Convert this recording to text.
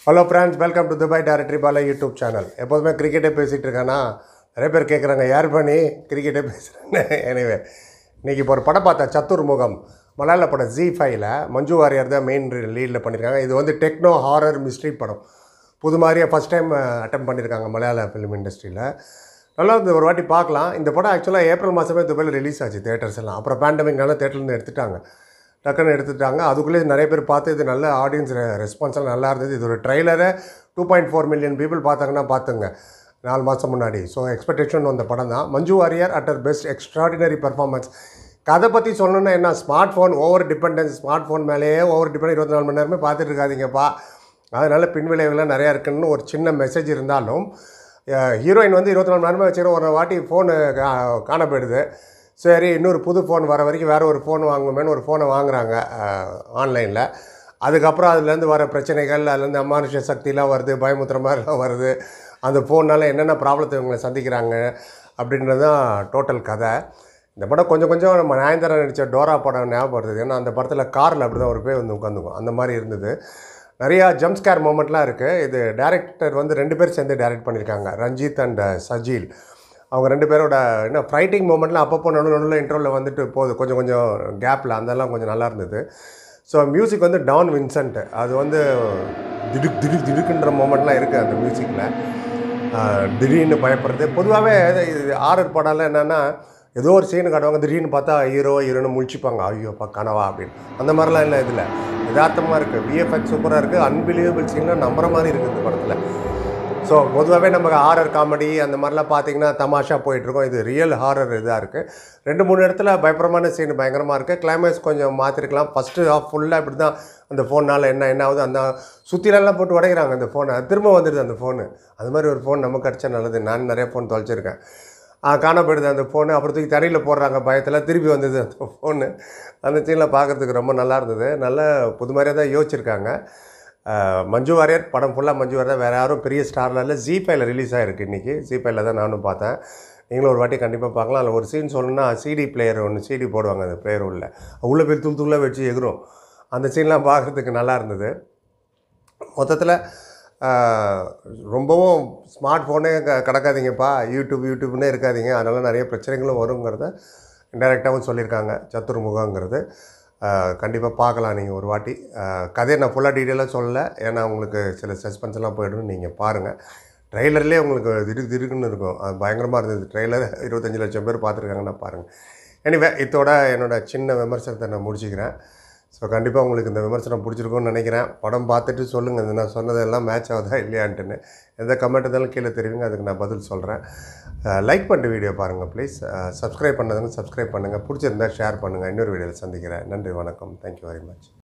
hello friends welcome to Dubai directory Bala YouTube channel எப்போதுமே கிரிக்கெட்டே பேசிகிட்டு இருக்கானா நிறைய பேர் கேட்குறாங்க யார் பண்ணி கிரிக்கெட்டே பேசுகிறேன்னு எனிவே இன்றைக்கி இப்போ ஒரு படம் பார்த்தா சத்துர் முகம் மலையாள படம் ஜி ஃபைவ்ல மஞ்சு வாரியர் தான் மெயின் லீடில் பண்ணியிருக்காங்க இது வந்து டெக்னோ ஹாரர் மிஸ்ட்ரி படம் புது மாதிரியே ஃபஸ்ட் டைம் அட்டம் பண்ணியிருக்காங்க மலையாள ஃபிலிம் இண்டஸ்ட்ரியில் நல்லா இருந்தது ஒரு வாட்டி பார்க்கலாம் இந்த படம் ஆக்சுவலாக ஏப்ரல் மாதமே துபாயில் ரிலீஸ் ஆச்சு தேட்டர்ஸ் எல்லாம் அப்புறம் பேண்டமிக்னால தேட்டர்லேருந்து எடுத்துட்டாங்க டக்குன்னு எடுத்துட்டாங்க அதுக்குள்ளே நிறைய பேர் பார்த்து இது நல்ல ஆடியன்ஸ் ரெஸ்பான்ஸ்லாம் நல்லா இருந்தது இது ஒரு ட்ரைலரை two point four million people பார்த்தாங்கன்னா பார்த்துங்க நாலு மாதம் முன்னாடி ஸோ எக்ஸ்பெக்டேஷன் வந்த படம் தான் Manju Warrier at her best extraordinary performance கதை பற்றி சொல்லணுன்னா என்ன smart phone over dependence smart phone மேலேயே ஓவர் டிபெண்ட் இருபத்தி நாலு மணி நேரமே பார்த்துட்டு இருக்காதீங்கப்பா அதனால் பின்விளைவுகள்லாம் நிறையா இருக்குன்னு ஒரு சின்ன மெசேஜ் இருந்தாலும் ஹீரோயின் வந்து இருபத்தி நாலு மணி நேரமே வச்சுக்கிற ஒரு வாட்டி ஃபோனு காண போயிடுது சரி இன்னொரு புது ஃபோன் வர வரைக்கும் வேறு ஒரு ஃபோன் வாங்குமேன்னு ஒரு ஃபோனை வாங்குறாங்க ஆன்லைனில் அதுக்கப்புறம் அதுலேருந்து வர பிரச்சனைகள் அதுலேருந்து அமானுஷ சக்திலாம் வருது பயமுத்துற மாதிரிலாம் வருது அந்த ஃபோனால் என்னென்ன ப்ராப்ளத்தை இவங்களை சந்திக்கிறாங்க அப்படின்றது தான் டோட்டல் கதை இந்த படம் கொஞ்சம் கொஞ்சம் நம்ம நயன்தாரா நடித்த டோரா படம் ஞாபகப்படுத்துது ஏன்னா அந்த படத்தில் காரில் அப்படி தான் ஒரு பேர் வந்து உட்காந்துக்கும் அந்த மாதிரி இருந்தது நிறையா ஜம்ப் ஸ்கேர் மூமெண்ட்லாம் இருக்குது இது டேரக்டர் வந்து ரெண்டு பேர் சேர்ந்து டைரக்ட் பண்ணியிருக்காங்க ரஞ்சித் அண்ட் சஜீல் அவங்க ரெண்டு பேரோட என்ன ஃபைட்டிங் மூமெண்ட்லாம் அப்பப்போ நடு நடுவில் இன்டர்வலில் வந்துட்டு போகுது கொஞ்சம் கொஞ்சம் கேப்பில் அதெல்லாம் கொஞ்சம் நல்லா இருந்தது ஸோ மியூசிக் வந்து டான் வின்சென்ட் அது வந்து திடுக் திடுக் திடுக்குன்ற மூமெண்ட்லாம் இருக்குது அந்த மியூசிக்கில் திடீர்னு பயப்படுறது பொதுவாகவே இது ஆரர் படம்லாம் என்னென்னா ஏதோ ஒரு சீனு காட்டுவாங்க திடீர்னு பார்த்தா ஹீரோ ஹீரோன்னு முழிச்சுப்பாங்க ஐயோப்பா கனவா அப்படின்னு அந்த மாதிரிலாம் இல்லை இதில் யதார்த்தமாக இருக்குது விஎஃப்எக்ஸ் சூப்பராக இருக்குது அன்பிலியபிள் சீன்லாம் நம்புற மாதிரி இருக்குது இந்த படத்தில் ஸோ பொதுவாகவே நமக்கு ஹாரர் காமெடி அந்த மாதிரிலாம் பார்த்தீங்கன்னா தமாஷா போயிட்டுருக்கோம் இது ரியல் ஹாரர் இதாக இருக்குது ரெண்டு மூணு இடத்துல பயங்கரமான சீன் பயங்கரமாக இருக்குது கிளைமேக்ஸ் கொஞ்சம் மாற்றிருக்கலாம் ஃபஸ்ட்டு ஆஃப் ஃபுல்லாக இப்படி தான் அந்த ஃபோனால் என்ன என்ன ஆகுது அந்த சுற்றிலெல்லாம் போட்டு உடைக்கிறாங்க அந்த ஃபோனை அது திரும்ப வந்துடுது அந்த ஃபோனு அது மாதிரி ஒரு ஃபோன் நமக்கு கிடச்சா நல்லது நான் நிறைய ஃபோன் தொலைச்சிருக்கேன் காண போயிடுது அந்த ஃபோனு அப்புறம் தூக்கி தரையில் போடுறாங்க பயத்தில் திருப்பி வந்தது அந்த ஃபோனு அந்த சீனில் பார்க்குறதுக்கு ரொம்ப நல்லா இருந்தது நல்ல புது மாதிரியாக தான் யோசிச்சிருக்காங்க மஞ்சு வாரியர் படம் ஃபுல்லாக மஞ்சு வாரியர் வேறு யாரும் பெரிய ஸ்டாரில் இல்லை ஜி ஃபைவ்ல ரிலீஸ் ஆகிருக்கு இன்றைக்கி ஜி ஃபைவ்ல தான் நானும் பார்த்தேன் நீங்களும் ஒரு வாட்டி கண்டிப்பாக பார்க்கலாம் அதில் ஒரு சீன் சொல்லணும்னா சிடி பிளேயர் ஒன்று சிடி போடுவாங்க அந்த பிளேயர் உள்ள உள்ளே போய் தூள் தூளாக வச்சு எகுரும் அந்த சீன்லாம் பார்க்குறதுக்கு நல்லா இருந்தது மொத்தத்தில் ரொம்பவும் ஸ்மார்ட் ஃபோனே க கிடக்காதீங்கப்பா யூடியூப் யூடியூப்னே இருக்காதீங்க அதனால் நிறைய பிரச்சனைகளும் வருங்கிறத இன்டெரக்டாகவும் சொல்லியிருக்காங்க சத்துர்முகங்கிறது கண்டிப்பாக பார்க்கலாம் நீங்கள் ஒரு வாட்டி கதையை நான் ஃபுல்லாக டீட்டெயிலாக சொல்லலை ஏன்னா உங்களுக்கு சில சஸ்பென்ஸ் எல்லாம் போய்டும் நீங்கள் பாருங்கள் ட்ரெய்லர்லேயே உங்களுக்கு திடுக்கு திடுக்குன்னு இருக்கும் அது பயங்கரமாக இருந்தது ட்ரெய்லர் இருபத்தஞ்சி லட்சம் பேர் பார்த்துருக்காங்கன்னா பாருங்கள் எனிவே இதோட என்னோடய சின்ன விமர்சனத்தை நான் முடிச்சுக்கிறேன் ஸோ கண்டிப்பாக உங்களுக்கு இந்த விமர்சனம் பிடிச்சிருக்கும்னு நினைக்கிறேன் படம் பார்த்துட்டு சொல்லுங்கள் இது நான் சொன்னதெல்லாம் மேட்ச் ஆகுதா இல்லையான்ட்டுன்னு எந்த கமெண்ட் இருந்தாலும் கீழே தெரிவிங்க அதுக்கு நான் பதில் சொல்கிறேன் லைக் பண்ணிட்டு வீடியோ பாருங்கள் ப்ளீஸ் சப்ஸ்கிரைப் பண்ணதுங்க சப்ஸ்கிரைப் பண்ணுங்கள் பிடிச்சிருந்தா ஷேர் பண்ணுங்கள் இன்னொரு வீடியோவில் சந்திக்கிறேன் நன்றி வணக்கம் தேங்க்யூ வெரி மச்